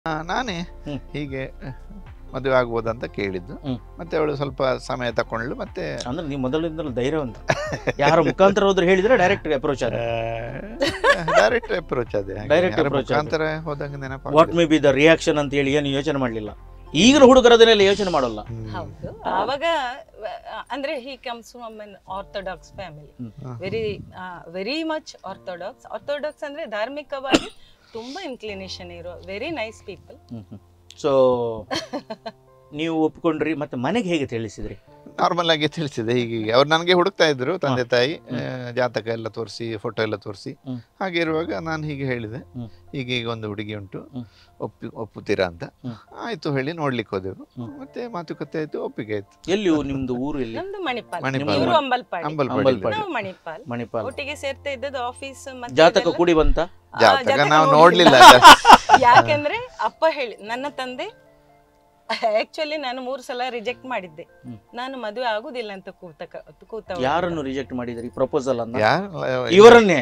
ಆ, ನಾನೇ ಹ್ಮ್. ಹೀಗೆ ಮದುವೆ ಆಗ್ಬೋದಂತ ಕೇಳಿದ್ದು ಹ್ಮ್. ಮತ್ತೆ ಅವಳು ಸ್ವಲ್ಪ ಸಮಯ ತಕೊಂಡ್ಳು ಮತ್ತೆ ಅಂದ್ರೆ ನೀವು ಮೊದಲಿಂದಲೂ ಧೈರ್ಯವಂತ ಯಾರ ಮುಖಾಂತರ ಹೋದ್ರೆ ಹೇಳಿದ್ರೆ ಡೈರೆಕ್ಟ್ ಅಪ್ರೋಚ್ ಆದ ಡೈರೆಕ್ಟ್ ಅಪ್ರೋಚ್ ಅದೇ ಹಾಗೆ. Direct ಯಾರ approach ಮುಖಾಂತರ ಹೋದಂಗೆ ವಾಟ್ ನೆನಪಾಗ್ತದೆ. ಮೇ ಬಿ ದ ರಿಯಾಕ್ಷನ್ ಅಂತ ಹೇಳಿ ಏನು ಯೋಚನೆ ಮಾಡಲಿಲ್ಲ ಈಗಿನ ಹುಡುಗರು ಅದನ್ನೆಲ್ಲ ಯೋಚನೆ ಮಾಡಲ್ಲ ಹ್ಮ್. ಹೌದು ಆವಾಗ ವ- ಅಂದ್ರೆ he comes from an orthodox family hmm. ಹಾ. Very very much orthodox orthodox ಅಂದ್ರೆ ಧಾರ್ಮಿಕವಾಗಿ ತುಂಬಾ ಇನ್ಕ್ಲಿನೇಷನ್ ಇರೋ ವೆರಿ ನೈಸ್ ಪೀಪಲ್ ಸೊ ನೀವು ಒಪ್ಕೊಂಡ್ರಿ ಮತ್ತೆ ಮನೆಗೆ ಹೇಗೆ ತಿಳಿಸಿದ್ರಿ ನಾರ್ಮಲ್ ಆಗಿ ತಿಳಿಸಿದೆ ಹೀಗೀಗೆ ಅವ್ರು ನನಗೆ ಹುಡುಕ್ತಾ ಇದ್ರು ತಂದೆ ತಾಯಿ ಹ್ಮ್. ಆ, ಜಾತಕ ಎಲ್ಲ ತೋರಿಸಿ ಫೋಟೋ ಎಲ್ಲ ತೋರಿಸಿ ಹ್ಮ್. ಹಾಗೆ ಇರುವಾಗ ನಾನು ಹೀಗೆ ಹೇಳಿದೆ ಹ್ಮ್. ಹೀಗೆ ಈಗ ಒಂದು ಹುಡುಗಿ ಉಂಟು ಹ್ಮ್. ಒಪ್ಪಿ ಒಪ್ಪುತ್ತೀರಾ ಅಂತ ಹ್ಮ್. ಆಯ್ತು ಹೇಳಿ ನೋಡ್ಲಿಕ್ಕೆ ಹೋದೆವು ಹ್ಮ್. ಮತ್ತೆ ಮಾತುಕತೆ ಆಯ್ತು ಒಪ್ಪಿಗೆ ಆಯ್ತು ಎಲ್ಲಿ ಊ- ನಿಮ್ದು ಊರು ಎಲ್ಲಿ ನಮ್ದು ಮಣಿಪಾಲ್ ಮಣಿಪಾಲ್. ಇವರು ಅಂಬಲ್ಪಾಡಿ ಅಂಬಲ್ಪಾಡಿ ಅಂಬಲ್ಪಾಡಿ. ನಾವು ಮಣಿಪಾಲ್ ಮಣಿಪಾಲ್ ಒಟ್ಟಿಗೆ ಸೇರ್ತಾ ಇದ್ದದ್ದು ಆಫೀಸ್ ಮತ್ತೆ ಜಾತಕ ಇದೆಲ್ಲ- ಕೂಡಿ ಬಂತ ಆ, ಜಾತಕ ಜಾತಕ ನಾವು ನೋಡ್ಲಿಲ್ಲ. ನೋಡ್ಲಿಲ್ಲ ಯಾಕೆಂದ್ರೆ ಅಪ್ಪ ಹೇಳಿ ನನ್ನ ತಂದೆ ಆಕ್ಚುಲಿ ನಾನು ಮೂರು ಸಲ ರಿಜೆಕ್ಟ್ ಮಾಡಿದ್ದೆ ಹ್ಮ್. ನಾನು ಮದುವೆ ಆಗುದಿಲ್ಲ ಅಂತ ಕೂತ ಕೂತ ಯಾರನ್ನು ರಿಜೆಕ್ಟ್ ಮಾಡಿದ್ರಿ ಪ್ರಪೋಸಲ್ ಅನ್ನ ಯಾರ್- ಇವರನ್ನೇ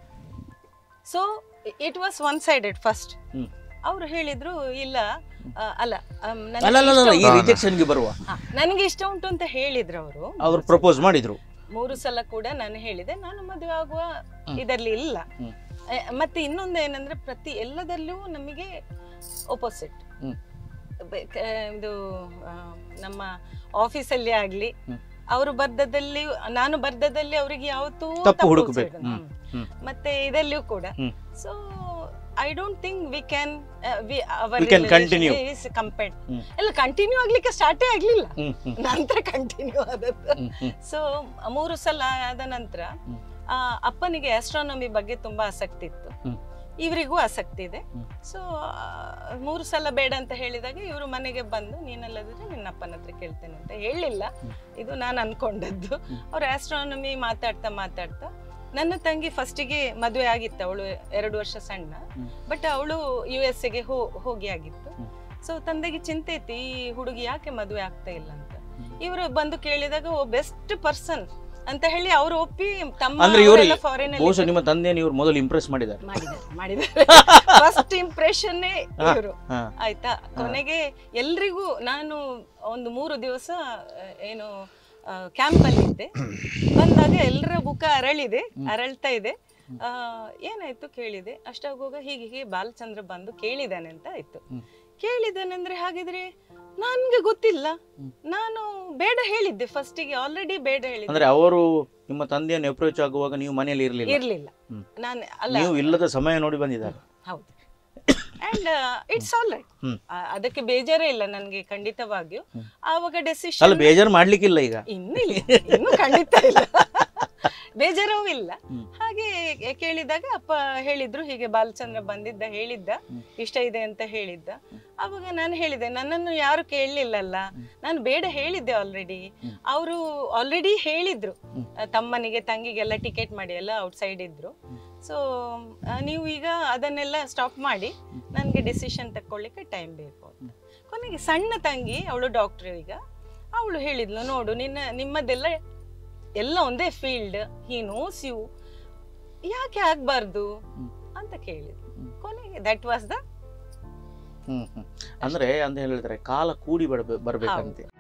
so it was one sided first hmm. ಅವ್ರು ಹೇಳಿದ್ರು ಇಲ್ಲ ಆ, ಅಲ್ಲ ಆಮ್, ನನಗೆ ಅಲ್ಲ ಅಲ್ಲ ಅಲ್ಲ, ಈ ಇಷ್ಟ ಉಂಟು- ರಿಜೆಕ್ಷನ್ ಗೆ ಬರುವ ಹಾ, ನನಗೆ ಇಷ್ಟ ಉಂಟು ಅಂತ ಹೇಳಿದ್ರು ಅವರು ಅವ್ರು ಪ್ರಪೋಸ್ ಮಾಡಿದ್ರು ಮೂರು ಸಲ ಕೂಡ ನಾನು ಹೇಳಿದೆ ನಾನು ಮದುವೆ ಆಗುವ ಹ್ಮ್. ಇದರಲ್ಲಿ ಇಲ್ಲ ಹ್ಮ್. ಆ, ಮತ್ತೆ ಇನ್ನೊಂದು ಏನಂದ್ರೆ ಪ್ರತಿ ಎಲ್ಲದಲ್ಲೂ ನಮಗೆ ಒಪೋಸಿಟ್ ಹ್ಮ್. ಇದು ಆ, ನಮ್ಮ ಆಫೀಸಲ್ಲಿ ಆಗ್ಲಿ ಹ್ಮ್. ಅವರು ಬರ್ದದಲ್ಲಿ ನಾನು ಬರ್ದದಲ್ಲಿ ಅವರಿಗೆ ಯಾವತ್ತೂ ತಪ್ಪು ಹುಡುಕ್ಬೇಕು. ಹುಡುಕ್ಬೇಕು. ಹ್ಮ್. ಹ್ಮ್. ಮತ್ತೆ ಇದಲ್ಲಿಯೂ ಕೂಡ hmm. So I don't think we can we We can continue. Compare hmm. ಎಲ್ಲ ಕಂಟಿನ್ಯೂ ಆಗ್ಲಿಕ್ಕೆ ಸ್ಟಾರ್ಟೇ ಆಗ್ಲಿಲ್ಲ ಹ್ಮ್ ಹ್ಮ್ ನಂತರ ಕಂಟಿನ್ಯೂ ಆದದ್ದು ಹ್ಮ್ ಹ್ಮ್ ಸೊ ಮೂರು ಸಲ ಆದ ನಂತರ ಹ್ಮ್. ಆ, ಅಪ್ಪನಿಗೆ ಆಸ್ಟ್ರಾನಮಿ ಬಗ್ಗೆ ತುಂಬಾ ಆಸಕ್ತಿ ಇತ್ತು ಹ್ಮ್. ಇವರಿಗೂ ಆಸಕ್ತಿ ಇದೆ ಹ್ಮ್. ಸೊ ಮೂರು ಸಲ ಬೇಡ ಅಂತ ಹೇಳಿದಾಗ ಇವರು ಮನೆಗೆ ಬಂದು ನೀನಲ್ಲದಿದ್ರೆ ನಿನ್ನ ಅಪ್ಪನ ಹತ್ರ ಕೇಳ್ತೇನೆ ಅಂತ ಹೇಳಿಲ್ಲ ಹ್ಮ್. ಇದು ನಾನು ಅನ್ಕೊಂಡದ್ದು ಹ್ಮ್. ಅವ್ರು ಆಸ್ಟ್ರಾನಮಿ ಮಾತಾಡ್ತಾ ಮಾತಾಡ್ತಾ ನನ್ನ ತಂಗಿ ಫಸ್ಟಿಗೆ ಮದುವೆ ಆಗಿತ್ತು ಅವಳು ಎರಡು ವರ್ಷ ಸಣ್ಣ ಹ್ಮ್. ಬಟ್ ಅವಳು ಯು ಎಸ್ ಗೆ ಹೋಗಿ ಆಗಿತ್ತು ಹ್ಮ್. ಸೊ ತಂದೆಗೆ ಚಿಂತೆ ಇತ್ತು ಈ ಹುಡುಗಿ ಯಾಕೆ ಮದುವೆ ಆಗ್ತಾ ಇಲ್ಲ ಅಂತ ಹ್ಮ್. ಇವರು ಬಂದು ಕೇಳಿದಾಗ ಓ ಬೆಸ್ಟ್ ಪರ್ಸನ್ ಅಂತ ಹೇಳಿ ಅವರು ಒಪ್ಪಿ ತಮ್ಮ ಅಂದ್ರೆ ಇವ್ರು ಅವರೆಲ್ಲ foreign ಅಲ್ಲಿ ಬಹುಶಃ ನಿಮ್ಮ ತಂದೆಯನ್ನು ಇವ್ರು ಮೊದಲು ಇಂಪ್ರೆಸ್ ಮಾಡಿದ್ದಾರೆ ಮಾಡಿದ್ದಾರೆ ಮಾಡಿದ್ದಾರೆ ಫಸ್ಟ್ ಇಂಪ್ರೆಷನ್ ಹಾ. ಇವರು ಹಾ. ಆಯ್ತಾ ಕೊನೆಗೆ ಎಲ್ರಿಗೂ ನಾನು ಒಂದು ಮೂರು ದಿವಸ ಆ, ಏನು ಕ್ಯಾಂಪ್ ಅಲ್ಲಿ ಇದ್ದೆ ಬಂದಾಗ ಎಲ್ಲರ ಮುಖ ಅರಳಿದೆ ಅರಳ್ತಾ ಇದೆ ಆ, ಏನಾಯ್ತು ಕೇಳಿದೆ ಅಷ್ಟಾಗುವಾಗ ಹೀಗೆ ಹೀಗೆ ಬಾಲಚಂದ್ರ ಬಂದು ಕೇಳಿದಾನೆ ಅಂತ ಆಯ್ತು ಹ್ಮ್. ಕೇಳಿದಾನಂದ್ರೆ ಹಾಗಿದ್ರೆ ನನ್ಗೆ ಗೊತ್ತಿಲ್ಲ ಹ್ಮ್. ನಾನು ಬೇಡ ಹೇಳಿದ್ದೆ ಫಸ್ಟಿಗೆ ಆಲ್ರೆಡಿ ಬೇಡ ಹೇಳಿದ್ದೆ ಅಂದ್ರೆ ಅವರು ನಿಮ್ಮ ತಂದೆಯನ್ನು ಅಪ್ರೋಚ್ ಆಗುವಾಗ ನೀವು ಮನೆಯಲ್ಲಿ ಇರಲಿಲ್ಲ ಇರ್ಲಿಲ್ಲ ಹ್ಮ್. ನಾನು ಅಲ್ಲ ನೀವು ಇಲ್ಲದ ಸಮಯ ನೋಡಿ ಬಂದಿದ್ದಾರೆ ಹೌದು and it's all right hmm. ಅದಕ್ಕೆ ಬೇಜಾರೇ ಇಲ್ಲ ನನಗೆ ಖಂಡಿತವಾಗಿಯೂ ಹ್ಮ್. ಆವಾಗ ಅಲ್ಲ ಡೆಸಿಷನ್ ಬೇಜಾರು ಮಾಡ್ಲಿಕ್ಕಿಲ್ಲ ಈಗ ಇನ್ನಿಲ್ಲ ಇನ್ನು ಖಂಡಿತ ಇಲ್ಲ ಬೇಜಾರೂ ಇಲ್ಲ ಹ್ಮ್. ಹಾಗೆ ಕೇಳಿದಾಗ ಅಪ್ಪ ಹೇಳಿದ್ರು ಹೀಗೆ ಬಾಲಚಂದ್ರ ಬಂದಿದ್ದ ಹೇಳಿದ್ದ ಹ್ಮ್. ಇಷ್ಟ ಇದೆ ಅಂತ ಹೇಳಿದ್ದ ಅವಾಗ ನಾನು ಹೇಳಿದೆ ನನ್ನನ್ನು ಯಾರು ಕೇಳಲಿಲ್ಲಲ್ಲ ನಾನು ಬೇಡ ಹೇಳಿದ್ದೆ ಆಲ್ರೆಡಿ ಹ್ಮ್. ಅವರು ಆಲ್ರೆಡಿ ಹೇಳಿದ್ರು ಹ್ಮ್. ಆ, ತಮ್ಮನಿಗೆ ತಂಗಿಗೆಲ್ಲ ಟಿಕೆಟ್ ಮಾಡಿ ಎಲ್ಲ ಔಟ್ಸೈಡ್ ಇದ್ರು ಹ್ಮ್. ಸೊ ನೀವು ಈಗ ಅದನ್ನೆಲ್ಲ ಸ್ಟಾಪ್ ಮಾಡಿ ನನಗೆ ಡಿಸಿಷನ್ ತಕ್ಕೊಳ್ಳಿಕ್ಕೆ ಟೈಮ್ ಬೇಕು ಅಂತ ಕೊನೆಗೆ ಸಣ್ಣ ತಂಗಿ ಅವಳು ಡಾಕ್ಟ್ರು ಈಗ ಅವಳು ಹೇಳಿದ್ಲು ನೋಡು ನಿನ್ನ ನಿಮ್ಮದೆಲ್ಲ ಎಲ್ಲ ಒಂದೇ ಫೀಲ್ಡ್ ಹಿ ನೋಸ್ ಯು ಯಾಕೆ ಆಗ್ಬಾರ್ದು ಹ್ಮ್. ಅಂತ ಕೇಳಿದ್ಲು ಹ್ಮ್. ಕೊನೆಗೆ that was the hmm hmm ಅಂದ್ರೆ ಅಂತ ಹೇಳಿದ್ರೆ ಕಾಲ ಕೂಡಿ ಬರ್ಬೇ ಬರ್ಬೇಕಂತೆ